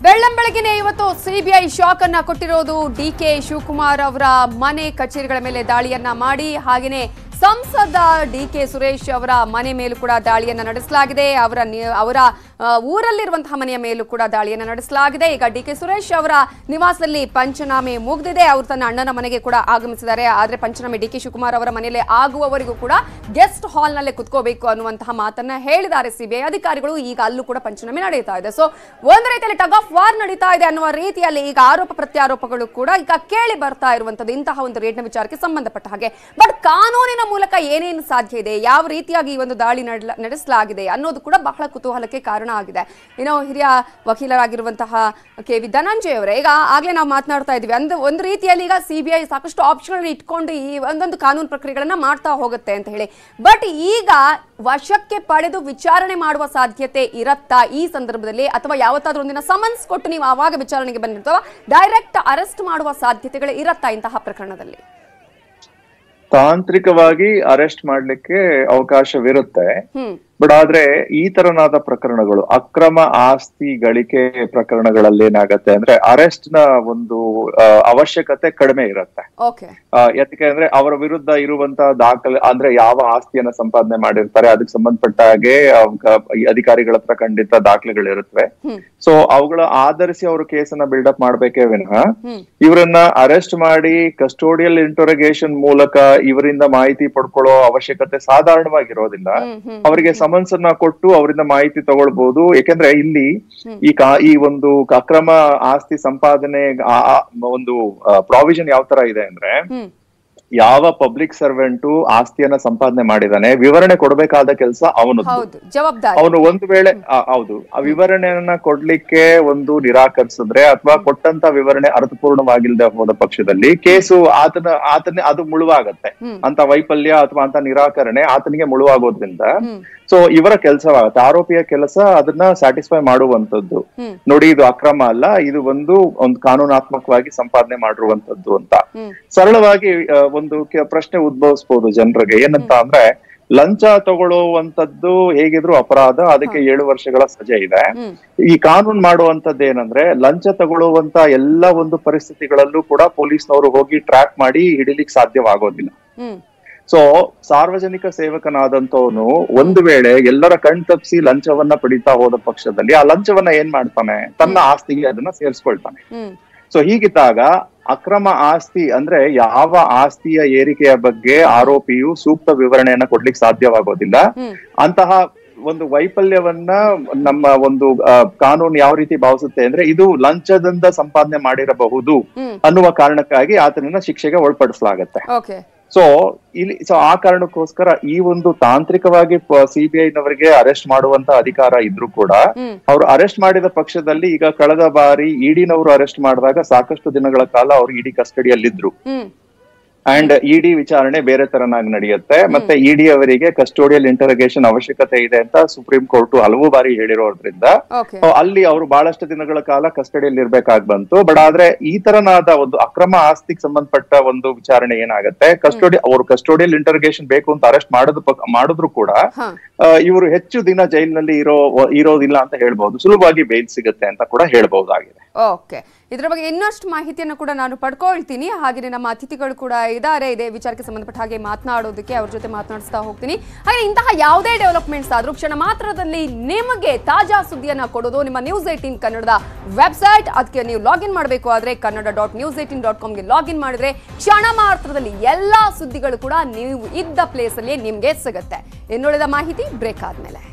ಬೆಳ್ಳಂಬೆಳಗಿನ ಇವತ್ತು CBI shock ಅನ್ನ ಕೊಟ್ಟಿರೋದು ಡಿ ಕೆ ಶಿವಕುಮಾರ್ ಅವರ ಮನೆ ಕಚೇರಿಗಳ ಮೇಲೆ ದಾಳಿಯನ್ನ ಮಾಡಿ ಹಾಗೆಯೇ ಸಂಸದ ಡಿ ಕೆ ಸುರೇಶ್ ಅವರ ಮನೆ ಮೇಲೂ ಕೂಡ ದಾಳಿಯನ್ನ ನಡೆಸಲಾಗಿದೆ ಅವರ ನಿ- ಅವರ ಆ, ಊರಲ್ಲಿರುವಂತಹ ಮನೆಯ ಮೇಲೂ ಕೂಡ ದಾಳಿಯನ್ನ ನಡೆಸಲಾಗಿದೆ ಈಗ ಡಿ ಕೆ ಸುರೇಶ್ ಅವರ ನಿವಾಸದಲ್ಲಿ ಪಂಚನಾಮೆ ಮುಗಿದಿದೆ ಅವರು ತನ್ನ ಅಣ್ಣನ ಮನೆಗೆ ಕೂಡ ಆಗಮಿಸಿದ್ದಾರೆ ಆದ್ರೆ ಪಂಚನಾಮೆ ಡಿ ಕೆ ಶಿವಕುಮಾರ್ ಅವರ ಮನೆಯಲ್ಲೇ ಆಗುವವರೆಗೂ ಕೂಡ ಗೆಸ್ಟ್ ಹಾಲ್ ನಲ್ಲೇ ಕುತ್ಕೋಬೇಕು ಅನ್ನುವಂತಹ ಮಾತನ್ನ ಹೇಳಿದ್ದಾರೆ ಸಿಬಿಐ ಅಧಿಕಾರಿಗಳು ಈಗ ಅಲ್ಲೂ ಕೂಡ ಪಂಚನಾಮೆ ನಡೀತಾ ಇದೆ ಸೊ ಒಂದು ರೀತಿಯಲ್ಲಿ ಟಗ್ ಆಫ್ ವಾರ್ ನಡೀತಾ ಇದೆ ಅನ್ನುವ ರೀತಿಯಲ್ಲಿ ಈಗ ಆರೋಪ ಪ್ರತ್ಯಾರೋಪಗಳು ಕೂಡ ಈಗ ಕೇಳಿ ಬರ್ತಾ ಇರುವಂತದ್ದು ಇಂತಹ ಒಂದು ರೇಟ್ನ ವಿಚಾರಕ್ಕೆ ಸಂಬಂಧಪಟ್ಟ ಹಾಗೆ ಬಟ್ ಕಾನೂನಿನ ಮೂಲಕ ಏನೇನು ಸಾಧ್ಯ ಇದೆ ಯಾವ ರೀತಿಯಾಗಿ ಈ ಒಂದು ದಾಳಿ ನಡ್ಲ- ನಡೆಸಲಾಗಿದೆ ಅನ್ನೋದು ಕೂಡ ಬಹಳ ಕುತೂಹಲಕ್ಕೆ ಕಾರಣ ಆಗಿದೆ ಇನ್ನು ಹಿರಿಯ ವಕೀಲರಾಗಿರುವಂತಹ ಕೆ ವಿ ಧನಂಜಯ ಅವರೇ ಈಗ ಆಗ್ಲೇ ನಾವು ಮಾತನಾಡ್ತಾ ಇದ್ವಿ ಒಂದು ಒಂದು ರೀತಿಯಲ್ಲಿ ಈಗ ಸಿಬಿಐ ಸಾಕಷ್ಟು ಆಪ್ಷನ್ ಇಟ್ಕೊಂಡು ಈ ಒಂದೊಂದು ಕಾನೂನು ಪ್ರಕ್ರಿಯೆಗಳನ್ನ ಮಾಡ್ತಾ ಹೋಗುತ್ತೆ ಅಂತ ಹೇಳಿ ಬಟ್ ಈಗ ವಶಕ್ಕೆ ಪಡೆದು ವಿಚಾರಣೆ ಮಾಡುವ ಸಾಧ್ಯತೆ ಇರತ್ತಾ ಈ ಸಂದರ್ಭದಲ್ಲಿ ಅಥವಾ ಯಾವತ್ತಾದ್ರೂ ಒಂದಿನ ಸಮನ್ಸ್ ಕೊಟ್ಟು ನೀವು ಆವಾಗ ವಿಚಾರಣೆಗೆ ಬಂದಿರ್ತಾವ ಡೈರೆಕ್ಟ್ ಅರೆಸ್ಟ್ ಮಾಡುವ ಸಾಧ್ಯತೆಗಳು ಇರತ್ತಾ ಇಂತಹ ಪ್ರಕರಣದಲ್ಲಿ ತಾಂತ್ರಿಕವಾಗಿ ಅರೆಸ್ಟ್ ಮಾಡ್ಲಿಕ್ಕೆ ಅವಕಾಶವಿರುತ್ತೆ ಹ್ಮ್ ಬಟ್ ಆದ್ರೆ ಈ ತರನಾದ ಪ್ರಕರಣಗಳು ಅಕ್ರಮ ಆಸ್ತಿ ಗಳಿಕೆ ಪ್ರಕರಣಗಳಲ್ಲಿ ಏನಾಗತ್ತೆ ಅಂದ್ರೆ ಅರೆಸ್ಟ್ ನ ಒಂದು ಆ, ಅವಶ್ಯಕತೆ ಕಡಿಮೆ ಇರುತ್ತೆ ಓಕೆ ಆ, ಯಾಕೆ ಅಂದ್ರೆ ಅವರ ವಿರುದ್ಧ ಇರುವಂತಹ ದಾಖಲೆ ಅಂದ್ರೆ ಯಾವ ಆಸ್ತಿಯನ್ನ ಸಂಪಾದನೆ ಮಾಡಿರ್ತಾರೆ ಅದಕ್ಕೆ ಸಂಬಂಧಪಟ್ಟ ಹಾಗೆ ಅವ್ಕ- ಈ ಅಧಿಕಾರಿಗಳ ಹತ್ರ ಖಂಡಿತ ದಾಖಲೆಗಳಿರುತ್ತವೆ ಹ್ಮ್ ಸೊ ಅವುಗಳ ಆಧರಿಸಿ ಅವರು ಕೇಸನ್ನ ಬಿಲ್ಡಪ್ ಮಾಡ್ಬೇಕೇ ವಿನಃ ಹ್ಮ್ ಇವರನ್ನ ಅರೆಸ್ಟ್ ಮಾಡಿ ಕಸ್ಟೋಡಿಯಲ್ ಇಂಟರೋಗೇಷನ್ ಮೂಲಕ ಇವರಿಂದ ಮಾಹಿತಿ ಪಡ್ಕೊಳ್ಳೋ ಅವಶ್ಯಕತೆ ಸಾಧಾರಣವಾಗಿರೋದಿಲ್ಲ ಹ್ಮ್ ಹ್ಮ್ ಅವರಿಗೆ ಸಮನ್ಸ್ ಅನ್ನ ಕೊಟ್ಟು ಅವರಿಂದ ಮಾಹಿತಿ ತಗೊಳ್ಬಹುದು ಯಾಕೆಂದ್ರೆ ಇಲ್ಲಿ ಹ್ಮ್. ಈ ಕಾ ಈ ಒಂದು ಅಕ್ರಮ ಆಸ್ತಿ ಸಂಪಾದನೆ ಆ- ಆ ಒಂದು ಪ್ರಾವಿಷನ್ ಯಾವ ತರ ಇದೆ ಅಂದ್ರೆ ಹ್ಮ್ ಯಾವ ಪಬ್ಲಿಕ್ ಸರ್ವೆಂಟು ಆಸ್ತಿಯನ್ನ ಸಂಪಾದನೆ ಮಾಡಿದಾನೆ ವಿವರಣೆ ಕೊಡಬೇಕಾದ ಕೆಲಸ ಅವನದ್ದು ಹೌದು ಜವಾಬ್ದಾರಿ ಅವನು ಒಂದು ವೇಳೆ ಆ, ಹೌದು ಆ ವಿವರಣೆಯನ್ನ ಕೊಡ್ಲಿಕ್ಕೆ ಒಂದು ನಿರಾಕರಿಸಿದ್ರೆ ಅಥವಾ ಕೊಟ್ಟಂತ ವಿವರಣೆ ಅರ್ಥಪೂರ್ಣವಾಗಿಲ್ಲದೆ ಹೋದ ಪಕ್ಷದಲ್ಲಿ ಕೇಸು ಆತನ ಆತನೇ ಅದು ಮುಳುವಾಗತ್ತೆ ಹ್ಮ್ ಅಂತ ವೈಫಲ್ಯ ಅಥವಾ ಅಂತ ನಿರಾಕರಣೆ ಆತನಿಗೆ ಮುಳುವಾಗೋದ್ರಿಂದ ಹ್ಮ್ ಸೊ ಇವರ ಕೆಲಸವಾಗತ್ತೆ ಆರೋಪಿಯ ಕೆಲಸ ಅದನ್ನ ಸ್ಯಾಟಿಸ್ಫೈ ಮಾಡುವಂತದ್ದು ಹ್ಮ್ ನೋಡಿ ಇದು ಅಕ್ರಮ ಅಲ್ಲ ಇದು ಒಂದು ಒಂದು ಕಾನೂನಾತ್ಮಕವಾಗಿ ಸಂಪಾದನೆ ಮಾಡಿರುವಂತದ್ದು ಅಂತ ಹ್ಮ್ ಸರಳವಾಗಿ ಆ, ಒಂದು ಕೆ- ಪ್ರಶ್ನೆ ಉದ್ಭವಿಸಬಹುದು ಜನರಿಗೆ ಏನಂತ ಅಂದ್ರೆ ಲಂಚ ತಗೊಳ್ಳುವಂತದ್ದು ಹೇಗಿದ್ರು ಅಪರಾಧ ಅದಕ್ಕೆ ಏಳು ವರ್ಷಗಳ ಸಜೆ ಇದೆ ಹ್ಮ್ ಈ ಕಾನೂನು ಮಾಡುವಂತದ್ದು ಏನಂದ್ರೆ ಲಂಚ ತಗೊಳ್ಳುವಂತ ಎಲ್ಲ ಒಂದು ಪರಿಸ್ಥಿತಿಗಳಲ್ಲೂ ಕೂಡ ಪೊಲೀಸ್ನವರು ಹೋಗಿ ಟ್ರ್ಯಾಕ್ ಮಾಡಿ ಹಿಡಿಲಿಕ್ಕೆ ಸಾಧ್ಯವಾಗೋದಿಲ್ಲ ಹ್ಮ್ ಸೊ ಸಾರ್ವಜನಿಕ ಸೇವಕನಾದಂತವನು ಒಂದು ವೇಳೆ ಎಲ್ಲರ ಕಣ್ ತಪ್ಪಿಸಿ ಲಂಚವನ್ನ ಪಡಿತಾ ಹೋದ ಪಕ್ಷದಲ್ಲಿ ಆ ಲಂಚವನ್ನ ಏನ್ ಮಾಡ್ತಾನೆ ತನ್ನ ಆಸ್ತಿಗೆ ಅದನ್ನ ಸೇರಿಸ್ಕೊಳ್ತಾನೆ ಹ್ಮ್ ಸೊ ಹೀಗಿದ್ದಾಗ ಅಕ್ರಮ ಆಸ್ತಿ ಅಂದ್ರೆ ಯಾವ ಆಸ್ತಿಯ ಏರಿಕೆಯ ಬಗ್ಗೆ ಆರೋಪಿಯು ಸೂಕ್ತ ವಿವರಣೆಯನ್ನ ಕೊಡ್ಲಿಕ್ಕೆ ಸಾಧ್ಯವಾಗೋದಿಲ್ಲ ಹ್ಮ್ ಅಂತಹ ಒಂದು ವೈಫಲ್ಯವನ್ನ ನಮ್ಮ ಒಂದು ಆ, ಕಾನೂನು ಯಾವ ರೀತಿ ಭಾವಿಸುತ್ತೆ ಅಂದ್ರೆ ಇದು ಲಂಚದಿಂದ ಸಂಪಾದನೆ ಮಾಡಿರಬಹುದು ಹ್ಮ್ ಅನ್ನುವ ಕಾರಣಕ್ಕಾಗಿ ಆತನನ್ನ ಶಿಕ್ಷೆಗೆ ಒಳಪಡಿಸಲಾಗತ್ತೆ ಓಕೆ ಸೊ ಇಲ್ಲಿ ಸೊ ಆ ಕಾರಣಕ್ಕೋಸ್ಕರ ಈ ಒಂದು ತಾಂತ್ರಿಕವಾಗಿ ಸಿಬಿಐ ನವರಿಗೆ ಅರೆಸ್ಟ್ ಮಾಡುವಂತ ಅಧಿಕಾರ ಇದ್ರೂ ಕೂಡ ಹ್ಮ್ ಅವರು ಅರೆಸ್ಟ್ ಮಾಡಿದ ಪಕ್ಷದಲ್ಲಿ ಈಗ ಕಳೆದ ಬಾರಿ ಇಡಿನವರು ಅರೆಸ್ಟ್ ಮಾಡಿದಾಗ ಸಾಕಷ್ಟು ದಿನಗಳ ಕಾಲ ಅವರು ಇಡಿ ಕಸ್ಟಡಿಯಲ್ಲಿದ್ರು ಹ್ಮ್ ಅಂಡ್ ಇಡಿ ವಿಚಾರಣೆ ಬೇರೆ ತರನಾಗಿ ನಡೆಯುತ್ತೆ ಮತ್ತೆ ಇಡಿ ಅವರಿಗೆ ಕಸ್ಟೋಡಿಯಲ್ ಇಂಟರೋಗೇಷನ್ ಅವಶ್ಯಕತೆ ಇದೆ ಅಂತ ಸುಪ್ರೀಂ ಕೋರ್ಟ್ ಹಲವು ಬಾರಿ ಹೇಳಿರೋದ್ರಿಂದ ಓಕೆ ಸೊ ಅಲ್ಲಿ ಅವರು ಬಹಳಷ್ಟು ದಿನಗಳ ಕಾಲ ಕಸ್ಟಡಿಯಲ್ಲಿ ಇರ್ಬೇಕಾಗ್ ಬಂತು ಬಟ್ ಆದ್ರೆ ಈ ತರನಾದ ಒಂದು ಅಕ್ರಮ ಆಸ್ತಿಗೆ ಸಂಬಂಧಪಟ್ಟ ಒಂದು ವಿಚಾರಣೆ ಏನಾಗುತ್ತೆ ಕಸ್ಟೋಡಿ ಅವರು ಕಸ್ಟೋಡಿಯಲ್ ಇಂಟರೋಗೇಷನ್ ಬೇಕು ಅಂತ ಅರೆಸ್ಟ್ ಮಾಡೋದು ಪಕ್- ಮಾಡಿದ್ರು ಕೂಡ ಹಾ ಇವರು ಹೆಚ್ಚು ದಿನ ಜೈಲಿನಲ್ಲಿ ಇರೋ ಇರೋದಿಲ್ಲ ಅಂತ ಹೇಳ್ಬಹುದು ಸುಲಭವಾಗಿ ಬೇಲ್ ಸಿಗುತ್ತೆ ಅಂತ ಕೂಡ ಹೇಳ್ಬಹುದಾಗಿದೆ ಓಕೆ ಇದರ ಬಗ್ಗೆ ಇನ್ನಷ್ಟು ಮಾಹಿತಿಯನ್ನು ಕೂಡ ನಾನು ಪಡ್ಕೊಳ್ತೀನಿ ಹಾಗೆ ನಮ್ಮ ಅತಿಥಿಗಳು ಕೂಡ ಇದ್ದಾರೆ ಇದೇ ವಿಚಾರಕ್ಕೆ ಸಂಬಂಧಪಟ್ಟ ಹಾಗೆ ಮಾತನಾಡೋದಕ್ಕೆ ಅವ್ರ ಜೊತೆ ಮಾತನಾಡಿಸ್ತಾ ಹೋಗ್ತೀನಿ ಹಾಗೆ ಇಂತಹ ಯಾವುದೇ ಡೆವಲಪ್ಮೆಂಟ್ಸ್ ಆದ್ರೂ ಕ್ಷಣ ಮಾತ್ರದಲ್ಲಿ ನಿಮಗೆ ತಾಜಾ ಸುದ್ದಿಯನ್ನ ಕೊಡೋದು ನಿಮ್ಮ ನ್ಯೂಸ್ ಏಟೀನ್ ಕನ್ನಡದ ವೆಬ್ಸೈಟ್ ಅದಕ್ಕೆ ನೀವು ಲಾಗಿನ್ ಮಾಡಬೇಕು ಆದ್ರೆ Kannada dot news eighteen dot ಕಾಮ್ಗೆ ಲಾಗಿನ್ ಮಾಡಿದ್ರೆ ಕ್ಷಣ ಮಾತ್ರದಲ್ಲಿ ಎಲ್ಲಾ ಸುದ್ದಿಗಳು ಕೂಡ ನೀವು ಇದ್ದ ಪ್ಲೇಸಲ್ಲಿ ನಿಮ್ಗೆ ಸಿಗುತ್ತೆ ಇನ್ನುಳಿದ ಮಾಹಿತಿ ಬ್ರೇಕ್ ಆದ್ಮೇಲೆ